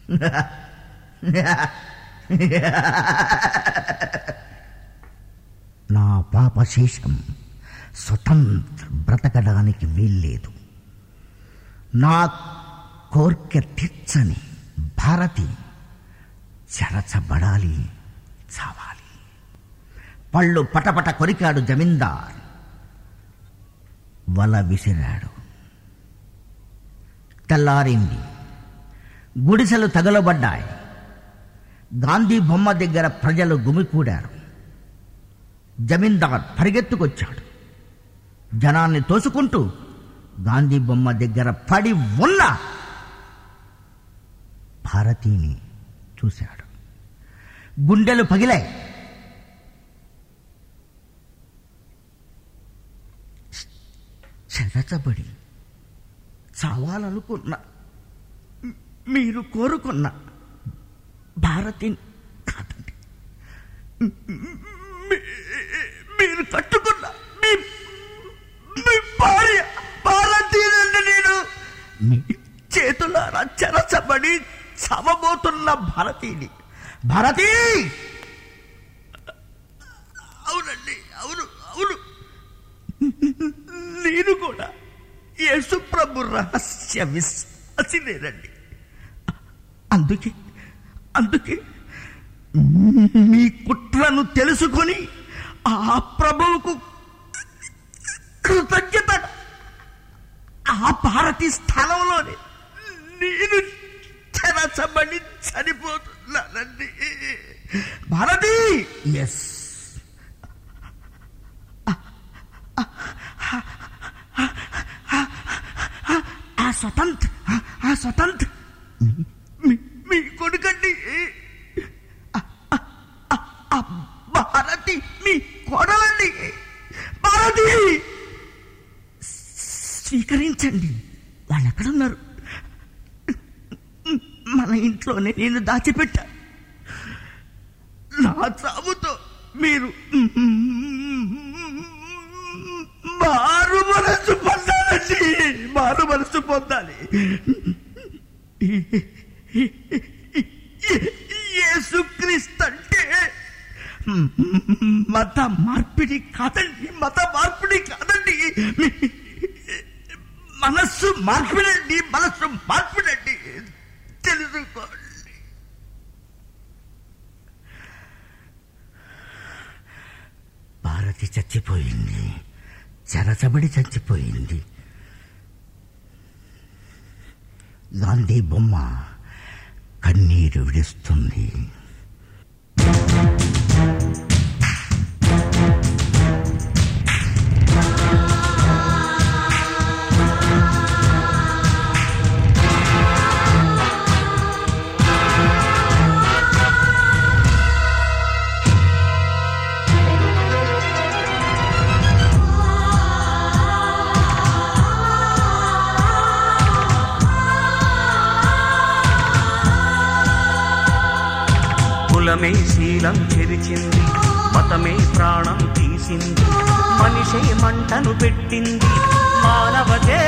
నా పాపశేషం స్వతంత్ర బ్రతకడానికి వీల్లేదు నా కోర్కె తీర్చని భారతి చెరచబడాలి చావాలి పళ్ళు పటపట కొరికాడు జమీందార్ వల విసిరాడు తెల్లారింది గుడిసెలు తగలబడ్డాయి గాంధీ బొమ్మ దగ్గర ప్రజలు గుమికూడారు జమీందార్ పరిగెత్తుకొచ్చాడు జనాన్ని తోసుకుంటూ గాంధీ బొమ్మ దగ్గర పడి ఉన్న భారతీని చూశాడు గుండెలు పగిలాయి చెరచబడి చావాలనుకున్న మీరు కోరుకున్న భారతిని కాదండి మీ- మీరు కట్టుకున్న మీ మీ భార్య భారతీయులండి నేను మీ చేతులారా చెరచబడి చవబోతున్న భారతీయుని భారతీ అవునండి అవును అవును నేను కూడా యేసుప్రభు రహస్య విశ్వాసినేనండి అందుకే అందుకే మీ కుట్రను తెలుసుకొని ఆ ప్రభువుకు కృతజ్ఞత ఆ భారతి స్థలంలోనే నేను చెరచబడి చనిపోతున్నానండి భారతి ఎస్ ఆ స్వతంత్ర ఆ స్వతంత్ర మీ- మీ- మీ కొడుకండి ఆ- ఆ- ఆ- ఆ భారతి మీ కొడలండి భారతి స్వీకరించండి వాళ్ళు ఎక్కడున్నారు మన ఇంట్లోనే నేను దాచిపెట్టా నా చావుతో మీరు మారు మనసు పొందాలండి మారు మనసు పొందాలి యేసుక్రీస్తు అంటే మత మార్పిడి కాదండి మత మార్పిడి కాదండి మీ- మనస్సు మార్పిడండి మనస్సు మార్పిడండి తెలుసుకోండి భారతి చచ్చిపోయింది చెరచబడి చచ్చిపోయింది గాంధీ బొమ్మ కన్నీరు విడుస్తుంది కులమే శీలం చెరిచింది మతమే ప్రాణం తీసింది మనిషే మంటను పెట్టింది మానవతే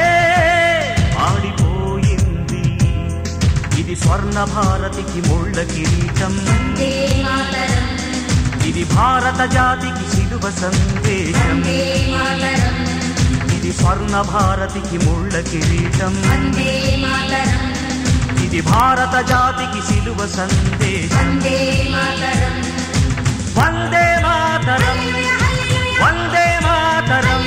ఆడిపోయింది ఇది స్వర్ణ భారతికి ముళ్ళ కిరీటం వందే మాతరం ఇది భారత జాతికి శిలువ సందేశం వందే మాతరం ఇది స్వర్ణ భారతికి ముళ్ళ కిరీటం వందే మాతరం ఇది భారత జాతికి శిలువ సందేశం వందే మాతరం వందే మాతరం వందే మాతరం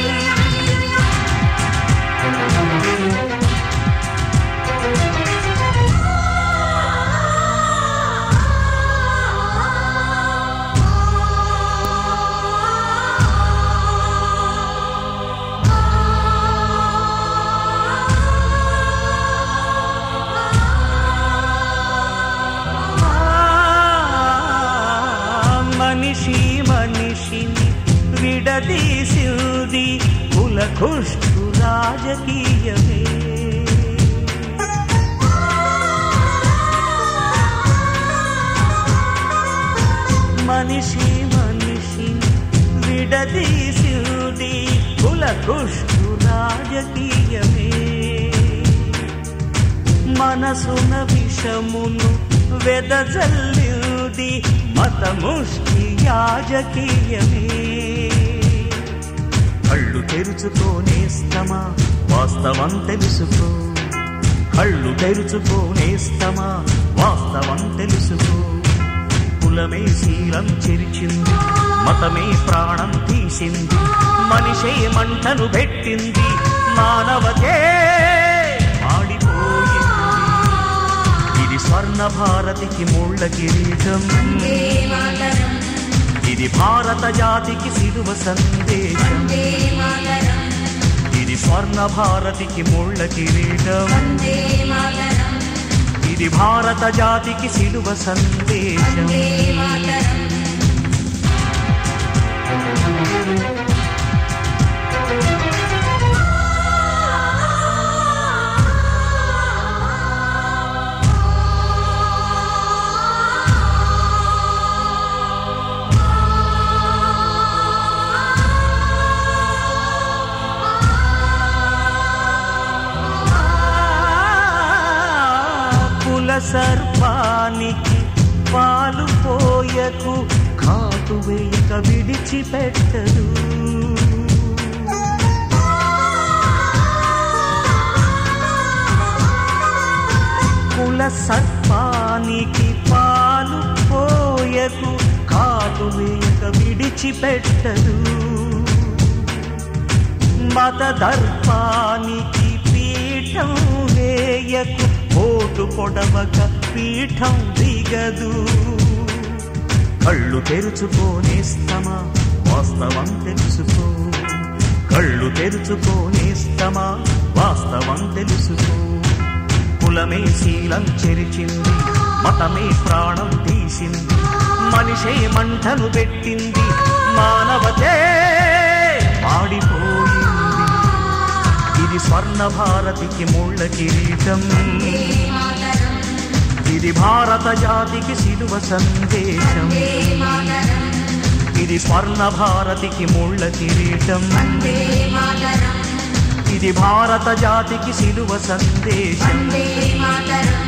మనిషి మనిషిని విడదీసింది కులకుష్ఠు రాజకీయమే మనిషి మనిషిని విడదీసింది కులకుష్ఠు రాజకీయమే మనసున విషమును వెదజల్లింది మతముష్టి యాజకీయమే కళ్ళు తెరుచుకోనేస్తమా వాస్తవం తెలుసుకో కళ్ళు తెరుచుకోనేస్తమా వాస్తవం తెలుసుకో కులమే శీలం చెరిచింది మతమే ప్రాణం తీసింది మనిషే మంటను పెట్టింది మానవతే ఆడిపోయింది ఇది స్వర్ణ భారతికి ముళ్ళ కిరీటం వందే మాతరం ఇది భారత జాతికి సిలువ సందేశం వందే మాతరం ఇది స్వర్ణ భారతికి ముళ్ళ కిరీటం వందే మాతరం ఇది భారత జాతికి సిలువ సందేశం వందే మాతరం కుల సర్పానికి పాలు పోయకు కాటు వేయక విడిచిపెట్టదు కుల సర్పానికి పాలు పోయకు కాటు వేయక విడిచిపెట్టదు మత దర్పానికి పీఠం వేయకు ఓటు పొడవక పీఠం దిగదు కళ్ళు తెరుచుకోనేస్తమా వాస్తవం తెలుసుకో కళ్ళు తెరుచుకోనేస్తమా వాస్తవం తెలుసుకో కులమే శీలం చెరిచింది మతమే ప్రాణం తీసింది మనిషే మంటను పెట్టింది మానవతే ఆడిపోయింది ఇది స్వర్ణ భారతికి ముళ్ళ కిరీటం వందే మాతరం ఇది భారత జాతికి సిలువ సందేశం వందే మాతరం ఇది స్వర్ణ భారతికి ముళ్ళ కిరీటం వందే మాతరం ఇది భారత జాతికి సిలువ సందేశం వందే మాతరం